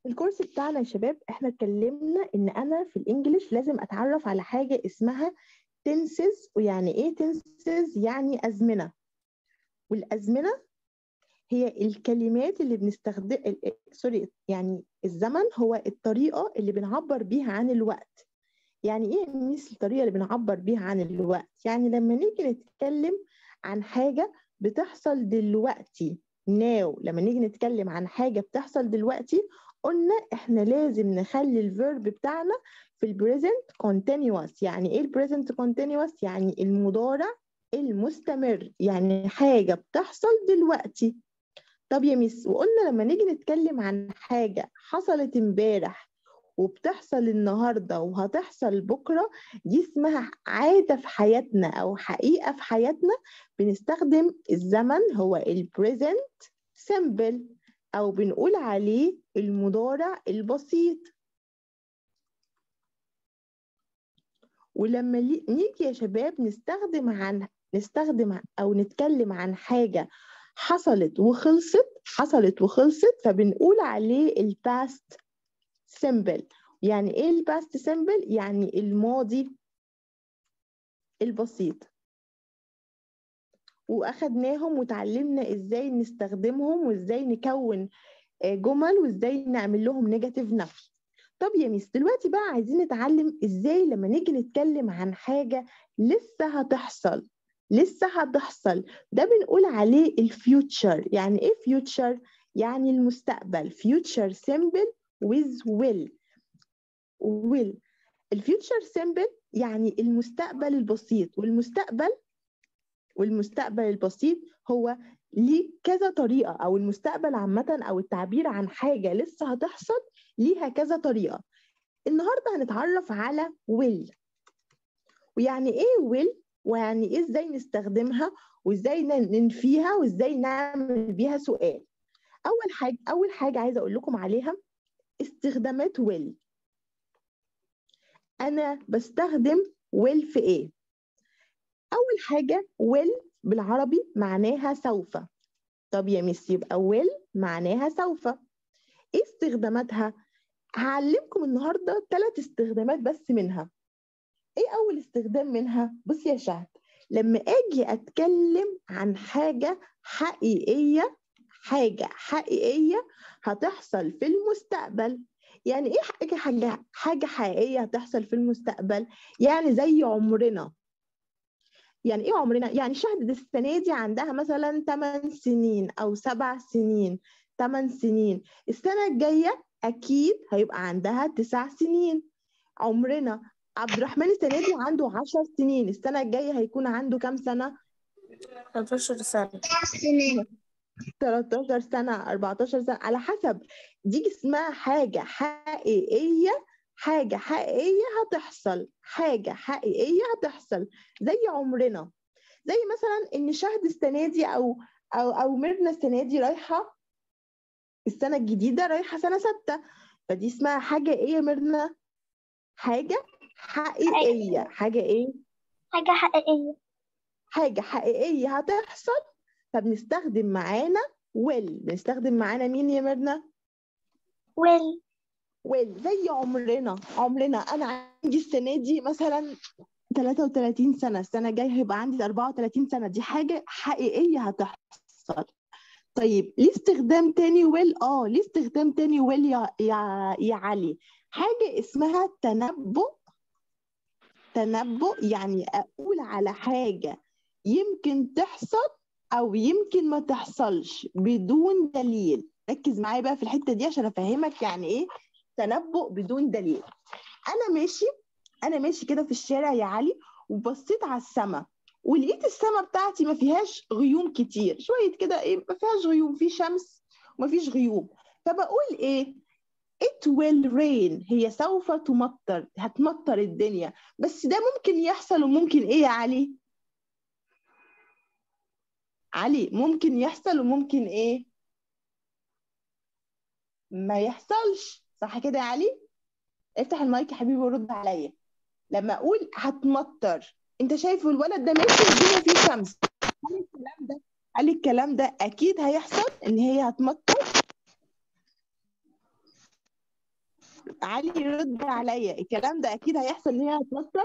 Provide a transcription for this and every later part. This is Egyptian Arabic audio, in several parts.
الكورس بتاعنا يا شباب احنا اتكلمنا ان انا في الانجليش لازم اتعرف على حاجه اسمها تنسز ويعني ايه تنسز يعني ازمنه والازمنه هي الكلمات اللي بنستخدم سوري يعني الزمن هو الطريقه اللي بنعبر بيها عن الوقت يعني ايه مثل الطريقه اللي بنعبر بيها عن الوقت يعني لما نيجي نتكلم عن حاجه بتحصل دلوقتي ناو لما نيجي نتكلم عن حاجه بتحصل دلوقتي قلنا احنا لازم نخلي الفيرب بتاعنا في البريزنت كونتينوس يعني ايه البريزنت كونتينوس يعني المضارع المستمر يعني حاجه بتحصل دلوقتي طب يا ميس وقلنا لما نيجي نتكلم عن حاجه حصلت امبارح وبتحصل النهارده وهتحصل بكره دي اسمها عاده في حياتنا او حقيقه في حياتنا بنستخدم الزمن هو البريزنت سيمبل او بنقول عليه المضارع البسيط ولما نيجي يا شباب نستخدم عن نستخدم او نتكلم عن حاجه حصلت وخلصت حصلت وخلصت فبنقول عليه الباست سيمبل يعني ايه الباست سيمبل يعني الماضي البسيط واخدناهم وتعلمنا ازاي نستخدمهم وازاي نكون جمل وازاي نعمل لهم نيجاتيف نفي طب يا ميس دلوقتي بقى عايزين نتعلم ازاي لما نيجي نتكلم عن حاجه لسه هتحصل لسه هتحصل ده بنقول عليه الفيوتشر يعني ايه فيوتشر يعني المستقبل فيوتشر سيمبل with will will الفيوتشر سيمبل يعني المستقبل البسيط والمستقبل والمستقبل البسيط هو ليه كذا طريقة أو المستقبل عامة أو التعبير عن حاجة لسه هتحصل ليها كذا طريقة النهاردة هنتعرف على will ويعني إيه will ويعني إيه إزاي نستخدمها وإزاي ننفيها وإزاي نعمل بيها سؤال أول حاجة أول حاجة عايزة أقول لكم عليها استخدامات will أنا بستخدم will في إيه أول حاجة will بالعربي معناها سوف طب يا ميس يبقى will معناها سوف ايه استخداماتها هعلمكم النهارده ثلاث استخدامات بس منها ايه اول استخدام منها بصي يا شهد لما اجي اتكلم عن حاجه حقيقيه حاجه حقيقيه هتحصل في المستقبل يعني ايه حاجه حاجه حاجه حقيقيه هتحصل في المستقبل يعني زي عمرنا يعني ايه عمرنا يعني شهد السنه دي عندها مثلا 8 سنين او 7 سنين 8 سنين السنه الجايه اكيد هيبقى عندها 9 سنين عمرنا عبد الرحمن السنه دي عنده 10 سنين السنه الجايه هيكون عنده كام سنه 13 سنة سنين 13 سنه 14 سنه على حسب دي اسمها حاجه حقيقيه حاجة حقيقية هتحصل حاجة حقيقية هتحصل زي عمرنا زي مثلا إن شهد السنة دي أو أو أو ميرنا السنة دي رايحة السنة الجديدة رايحة سنة ستة فدي اسمها حاجة إيه يا ميرنا؟ حاجة حقيقية حاجة إيه؟ حاجة حقيقية حاجة حقيقية هتحصل فبنستخدم معانا will بنستخدم معانا مين يا ميرنا؟ will ويل زي عمرنا عمرنا انا عندي السنه دي مثلا 33 سنه السنه الجايه هيبقى عندي 34 سنه دي حاجه حقيقيه هتحصل طيب ليه استخدام تاني ويل اه ليه استخدام تاني ويل يا يا يا علي حاجه اسمها تنبؤ تنبؤ يعني اقول على حاجه يمكن تحصل او يمكن ما تحصلش بدون دليل ركز معايا بقى في الحته دي عشان افهمك يعني ايه تنبؤ بدون دليل انا ماشي انا ماشي كده في الشارع يا علي وبصيت على السماء ولقيت السماء بتاعتي ما فيهاش غيوم كتير شويه كده ايه ما فيهاش غيوم في شمس وما فيش غيوم فبقول ايه it will rain هي سوف تمطر هتمطر الدنيا بس ده ممكن يحصل وممكن ايه يا علي علي ممكن يحصل وممكن ايه ما يحصلش صح كده يا علي افتح المايك يا حبيبي ورد عليا لما اقول هتمطر انت شايف الولد ده ماشي والدنيا فيه شمس هل الكلام ده هل الكلام ده اكيد هيحصل ان هي هتمطر علي رد عليا الكلام ده اكيد هيحصل ان هي هتمطر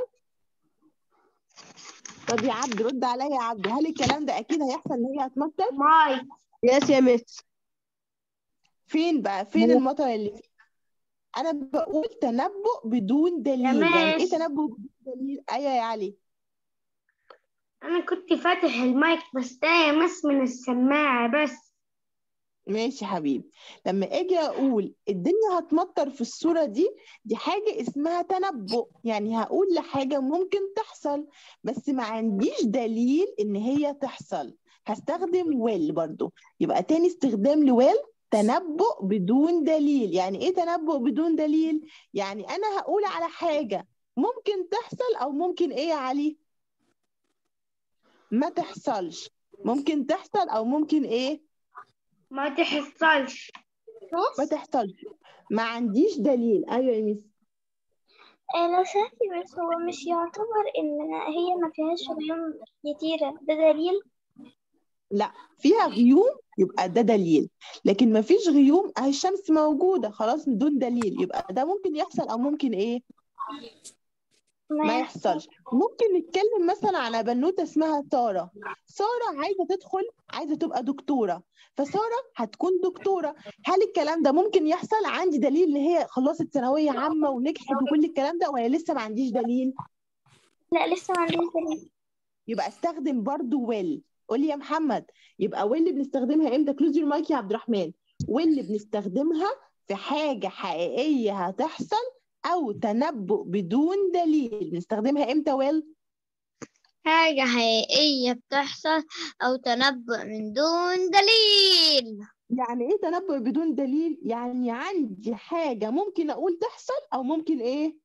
طب يا عبد رد عليا يا عبد هل الكلام ده اكيد هيحصل ان هي هتمطر ماي يس يا مس فين بقى فين المطر اللي فيه انا بقول تنبؤ بدون دليل يعني ايه مس. تنبؤ بدون دليل ايوه يا علي انا كنت فاتح المايك بس ده يا مس من السماعة بس ماشي يا حبيبي لما اجي اقول الدنيا هتمطر في الصورة دي دي حاجة اسمها تنبؤ يعني هقول لحاجة ممكن تحصل بس ما عنديش دليل ان هي تحصل هستخدم will برضو يبقى تاني استخدام لويل تنبؤ بدون دليل يعني ايه تنبؤ بدون دليل يعني انا هقول على حاجة ممكن تحصل او ممكن ايه يا علي ما تحصلش ممكن تحصل او ممكن ايه ما تحصلش ما تحصلش ما عنديش دليل ايوه يا ميس آه، لو سمحتي بس هو مش يعتبر إن هي ما فيهاش غيوم كتيرة ده دليل لا فيها غيوم يبقى ده دليل لكن ما فيش غيوم اهي الشمس موجوده خلاص بدون دليل يبقى ده ممكن يحصل او ممكن ايه ما يحصلش ممكن نتكلم مثلا على بنوته اسمها ساره ساره عايزه تدخل عايزه تبقى دكتوره فساره هتكون دكتوره هل الكلام ده ممكن يحصل عندي دليل ان هي خلصت ثانويه عامه ونجحت وكل الكلام ده ولا لسه ما عنديش دليل لا لسه ما عنديش دليل يبقى استخدم برضو ويل قولي يا محمد يبقى ويل بنستخدمها امتى كلوز يور مايك يا عبد الرحمن ويل بنستخدمها في حاجة حقيقية هتحصل أو تنبؤ بدون دليل بنستخدمها امتى ويل حاجة حقيقية بتحصل أو تنبؤ من دون دليل يعني ايه تنبؤ بدون دليل يعني عندي حاجة ممكن أقول تحصل أو ممكن ايه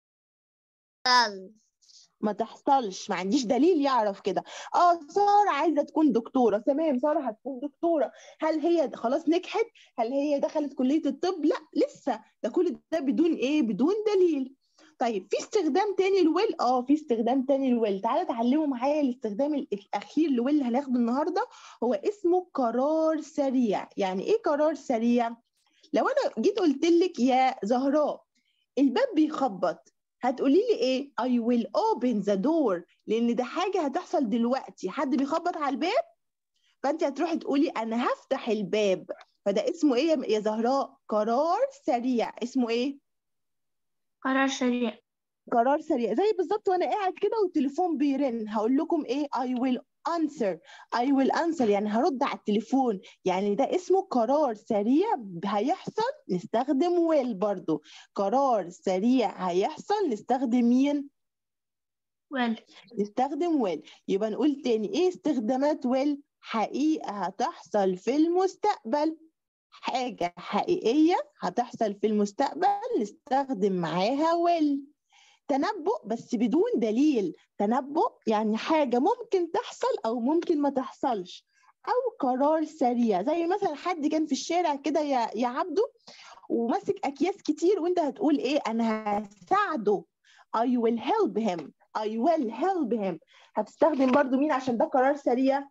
ما تحصلش ما عنديش دليل يعرف كده اه ساره عايزه تكون دكتوره تمام ساره هتكون دكتوره هل هي خلاص نجحت هل هي دخلت كليه الطب لا لسه ده كل ده بدون ايه بدون دليل طيب في استخدام تاني لويل اه في استخدام تاني لويل تعالوا اتعلموا معايا الاستخدام ال- الاخير لويل اللي هناخده النهارده هو اسمه قرار سريع يعني ايه قرار سريع لو انا جيت قلت لك يا زهراء الباب بيخبط هتقولي لي ايه I will open the door لان ده حاجة هتحصل دلوقتي حد بيخبط على الباب فانت هتروحي تقولي انا هفتح الباب فده اسمه ايه يا- يا زهراء قرار سريع اسمه ايه قرار سريع قرار سريع زي بالظبط وانا قاعد كده والتليفون بيرن هقول لكم ايه I will answer I will answer يعني هرد على التليفون يعني ده اسمه قرار سريع هيحصل نستخدم will برضو قرار سريع هيحصل نستخدم مين ويل نستخدم will يبقى نقول تاني ايه استخدامات will حقيقة هتحصل في المستقبل حاجة حقيقية هتحصل في المستقبل نستخدم معاها will تنبؤ بس بدون دليل تنبؤ يعني حاجة ممكن تحصل أو ممكن ما تحصلش أو قرار سريع زي مثلا حد كان في الشارع كده يا يا عبده وماسك أكياس كتير وأنت هتقول إيه أنا هساعده I will help him I will help him هتستخدم برضو مين عشان ده قرار سريع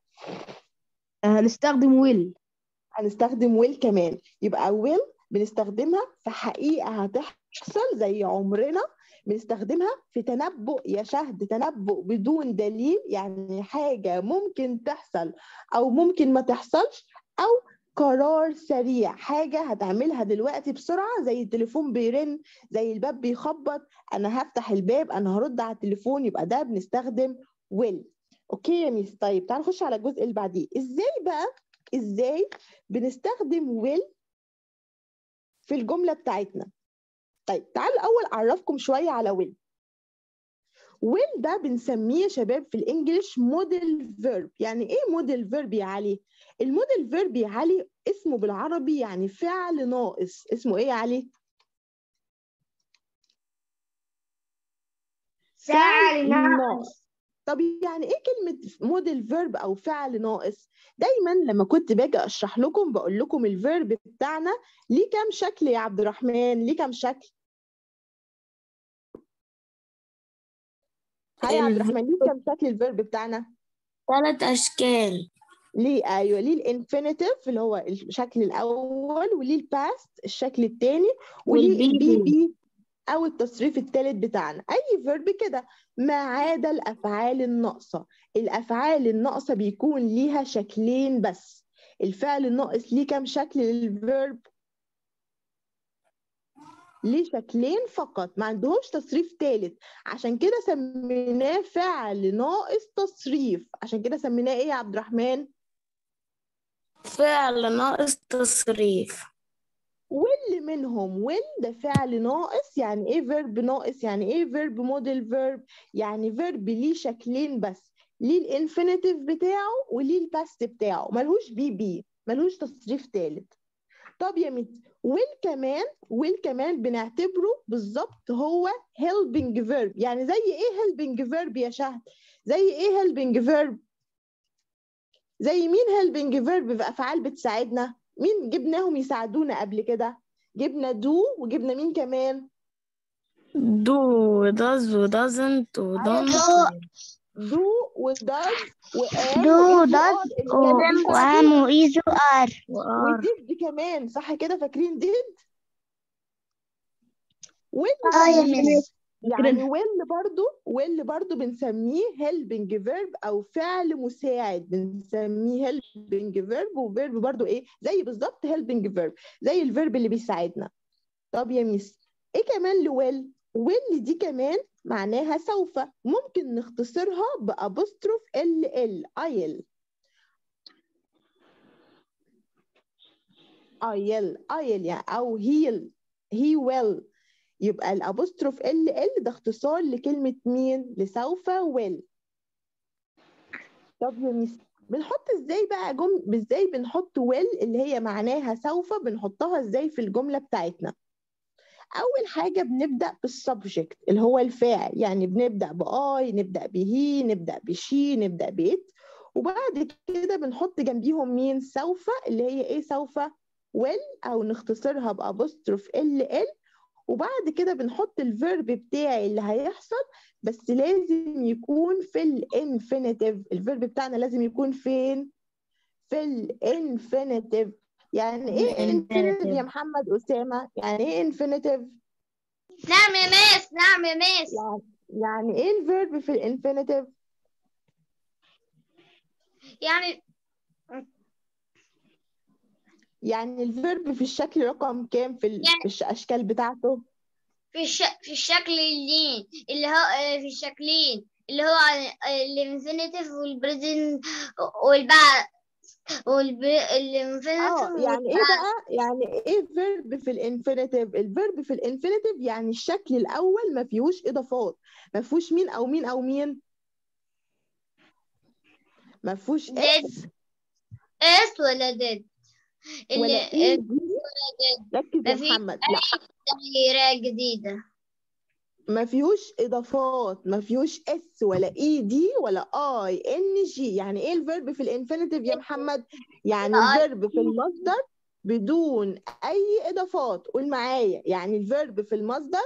هنستخدم ويل هنستخدم will كمان يبقى will بنستخدمها في حقيقة هتحصل زي عمرنا بنستخدمها في تنبؤ يا شهد تنبؤ بدون دليل يعني حاجة ممكن تحصل أو ممكن ما تحصلش أو قرار سريع حاجة هتعملها دلوقتي بسرعة زي التليفون بيرن زي الباب بيخبط أنا هفتح الباب أنا هرد على التليفون يبقى ده بنستخدم will أوكي يا ميس طيب تعال نخش على الجزء اللي بعديه إزاي بقى إزاي بنستخدم will في الجملة بتاعتنا طيب تعالوا الأول أعرفكم شوية على will will ده بنسميه يا شباب في الإنجليش موديل فيرب يعني إيه موديل فيرب يا علي؟ الموديل فيرب يا علي اسمه بالعربي يعني فعل ناقص اسمه إيه يا علي؟ فعل ناقص طب يعني ايه كلمة موديل فيرب او فعل ناقص؟ دايما لما كنت باجي اشرح لكم بقول لكم الفيرب بتاعنا ليه كام شكل يا عبد الرحمن؟ ليه كام شكل؟ هاي يا عبد الرحمن ليه كام شكل الفيرب بتاعنا؟ ثلاث أشكال ليه ايوه ليه الانفينيتيف اللي هو الشكل الاول وليه الباست الشكل الثاني وليه والبي البي بي. بي او التصريف الثالث بتاعنا اي فيرب كده ما عدا الافعال الناقصه الافعال الناقصه بيكون ليها شكلين بس الفعل الناقص ليه كام شكل للفيرب ليه شكلين فقط ما عندهوش تصريف ثالث عشان كده سميناه فعل ناقص تصريف عشان كده سميناه ايه يا عبد الرحمن فعل ناقص تصريف واللي منهم will ده فعل ناقص يعني ايه فيرب ناقص يعني ايه فيرب موديل فيرب يعني فيرب ليه شكلين بس ليه الانفينيتيف بتاعه وليه الباست بتاعه ملهوش بي بي ملهوش تصريف ثالث طب يا ميت will كمان will كمان بنعتبره بالظبط هو helping verb يعني زي ايه helping verb يا شهد زي ايه helping verb زي مين helping verb في افعال بتساعدنا مين جبناهم يساعدونا قبل كده جبنا do وجبنا مين كمان do does و doesn't و don't do و does و am Do, و is و does, are اللي كانوا وام بيساعدونا. وإيزو آر و are وديد كمان صح كده فاكرين ديد اه يا will مس يعني will برضو will برضو بنسميه helping verb او فعل مساعد بنسميه helping verb وverb برضو ايه زي بالظبط helping verb زي الفيرب اللي بيساعدنا طب يا ميس ايه كمان لويل will دي كمان معناها سوف ممكن نختصرها بأبوستروف ال ال ايل ايل ايل يعني او هيل هي ويل يبقى الابوستروف ال ال ده اختصار لكلمة مين؟ لسوف ويل طب يا ميس بنحط ازاي بقى جم ازاي بنحط ويل اللي هي معناها سوف بنحطها ازاي في الجملة بتاعتنا اول حاجة بنبدأ بالسبجكت اللي هو الفاعل يعني بنبدأ بآي نبدأ بهي نبدأ بشي نبدأ بإت وبعد كده بنحط جنبيهم مين سوف اللي هي ايه سوف ويل او نختصرها بابوستروف ال ال وبعد كده بنحط الفيرب بتاعي اللي هيحصل بس لازم يكون في الانفينيتيف الفيرب بتاعنا لازم يكون فين في الانفينيتيف يعني ايه انفينيتيف يا محمد اسامه يعني ايه انفينيتيف نعم يا مس نعم يا مس يعني يعني ايه الفيرب في الانفينيتيف يعني يعني الفيرب في الشكل رقم كام في, ال... يعني- في الاشكال بتاعته في الش... في الشكل اللي اللي هو آه، في الشكلين اللي هو الانفينيتيف والبريزنت والبعد والب... الانفينيتيف اه يعني ايه بقى يعني ايه فيرب في الانفينيتيف الفيرب في الانفينيتيف يعني الشكل الاول ما فيهوش اضافات ما فيهوش مين او مين او مين ما فيهوش Did. اس اس ولا ديد ولا اللي اي آه، دي ديد ركز يا ما في محمد لا تغييرات جديدة ما فيهوش اضافات ما فيهوش اس ولا اي دي ولا اي ان جي يعني ايه الفيرب في الانفينيتيف يا محمد يعني آي. الفيرب في المصدر بدون اي اضافات قول معايا يعني الفيرب في المصدر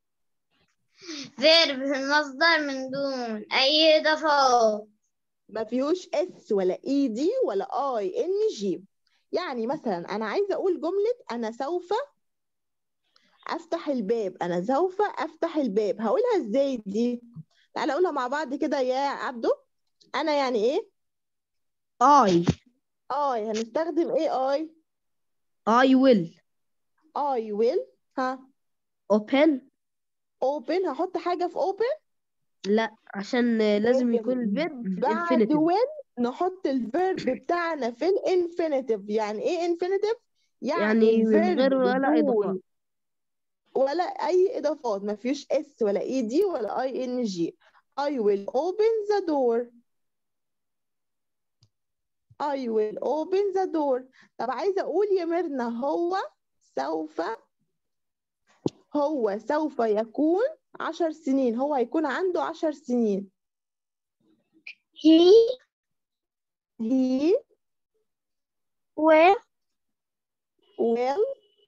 فيرب في المصدر من دون أي إضافات ما فيهوش اس ولا اي دي ولا اي ان جي يعني مثلا انا عايزه اقول جمله انا سوف افتح الباب انا سوف افتح الباب هقولها ازاي دي تعالى اقولها مع بعض كده يا عبدو انا يعني ايه I اي هنستخدم ايه اي I will اي ويل ها open اوبن هحط حاجه في اوبن لا عشان لازم يكون الفيرب في بعد الانفينيتيف ويل نحط الفيرب بتاعنا في الانفينيتيف يعني ايه انفينيتيف يعني من الفيرب غير ولا بدون إضافات. ولا اي اضافات ما فيش اس ولا اي دي ولا اي ان جي I will open the door I will open the door طب عايزه اقول يا ميرنا هو سوف هو سوف يكون عشر سنين هو هيكون عنده عشر سنين he he will will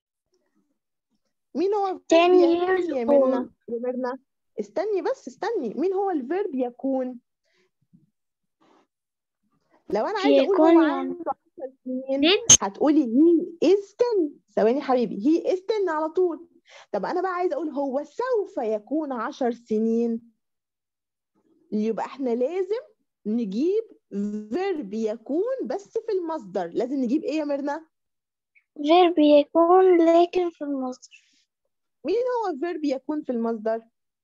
مين هو الفيرب 10 يكون years يا old. ميرنا يا ميرنا استني بس استني مين هو الفيرب يكون لو انا عايزه اقول يكون هو يعني عنده 10 سنين هتقولي هي is 10 ثواني حبيبي هي is 10 على طول طب انا بقى عايزه اقول هو سوف يكون 10 سنين يبقى احنا لازم نجيب verb يكون بس في المصدر لازم نجيب ايه يا ميرنا verb يكون لكن في المصدر مين هو verb يكون في المصدر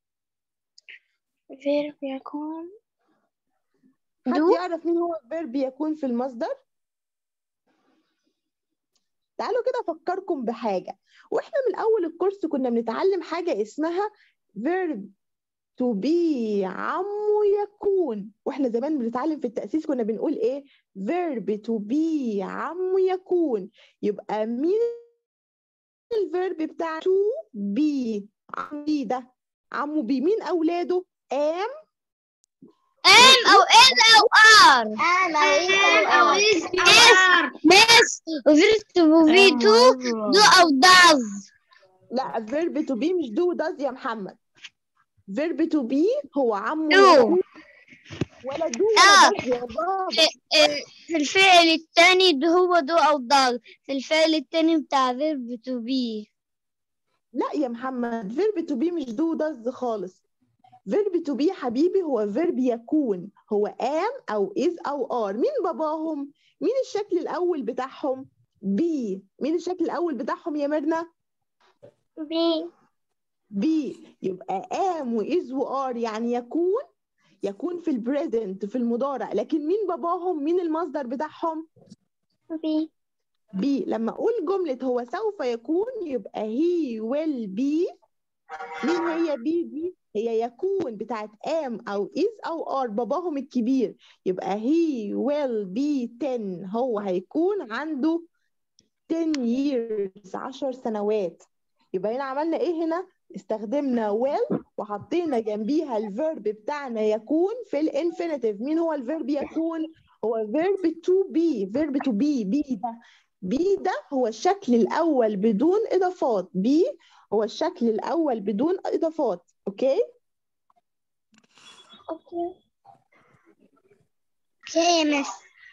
verb يكون حد do يعرف مين هو verb يكون في المصدر تعالوا كده افكركم بحاجه واحنا من اول الكورس كنا بنتعلم حاجه اسمها verb to be عمو يكون واحنا زمان بنتعلم في التأسيس كنا بنقول ايه verb to be عمو يكون يبقى مين الفيرب بتاع to be عمو بي ده عمو بي مين اولاده am ام او ان او ار أو إس مس وفيرت وفي تو دو او داز لا verb to be مش do does يا محمد verb to be هو عمو Do. يكون ولا do آه. ولا does يا بابا في الفعل الثاني ده هو دو او داز في الفعل الثاني بتاع فيرب تو بي لا يا محمد verb to be مش do does خالص verb to be حبيبي هو verb يكون هو am أو is أو are مين باباهم؟ مين الشكل الأول بتاعهم؟ be مين الشكل الأول بتاعهم يا ميرنا؟ be be يبقى am و is و are يعني يكون يكون في البريزنت في المضارع لكن مين باباهم؟ مين المصدر بتاعهم؟ be be لما أقول جملة هو سوف يكون يبقى he will be مين هي بي دي؟ هي يكون بتاعت am أو is أو are باباهم الكبير يبقى he will be 10 هو هيكون عنده 10 years 10 سنوات يبقى هنا عملنا إيه هنا؟ استخدمنا will وحطينا جنبيها الفيرب بتاعنا يكون في الانفينيتيف مين هو الفيرب يكون؟ هو verb to be verb to be be ده بي ده هو الشكل الأول بدون إضافات بي هو الشكل الأول بدون إضافات أوكي okay اوكي يا مس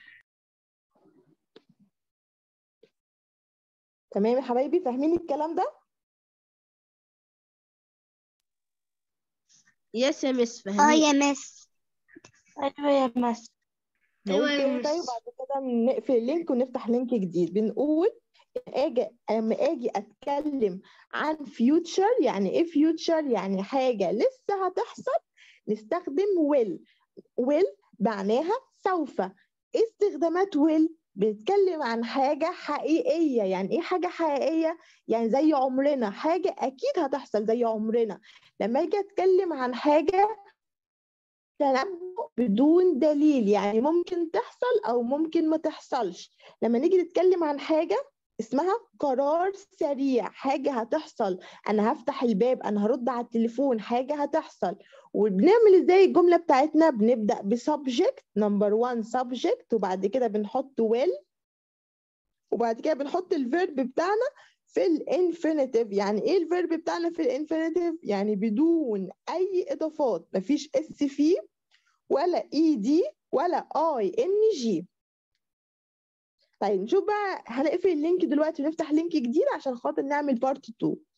تمام يا حبايبي فاهمين الكلام ده يس يا مس اه فهمي يا مس أيوة يا مس نقول أيوة يا تاني طيب مس. بعد كده نقفل اللينك ونفتح لينك جديد بنقول اجي لما اجي اتكلم عن فيوتشر يعني ايه فيوتشر يعني حاجه لسه هتحصل نستخدم will will معناها سوف إيه استخدامات will بنتكلم عن حاجة حقيقية يعني ايه حاجة حقيقية يعني زي عمرنا حاجة اكيد هتحصل زي عمرنا لما اجي اتكلم عن حاجة تنبؤ بدون دليل يعني ممكن تحصل او ممكن ما تحصلش لما نيجي نتكلم عن حاجة اسمها قرار سريع حاجة هتحصل أنا هفتح الباب أنا هرد على التليفون حاجة هتحصل وبنعمل إزاي الجملة بتاعتنا بنبدأ بسبجكت نمبر 1 سبجكت وبعد كده بنحط will وبعد كده بنحط الفيرب بتاعنا في الانفينيتيف يعني ايه الفيرب بتاعنا في الانفينيتيف يعني بدون اي اضافات مفيش اس فيه ولا اي دي ولا اي ان جي طيب نشوف بقى هنقفل اللينك دلوقتي ونفتح لينك جديد عشان خاطر نعمل بارت 2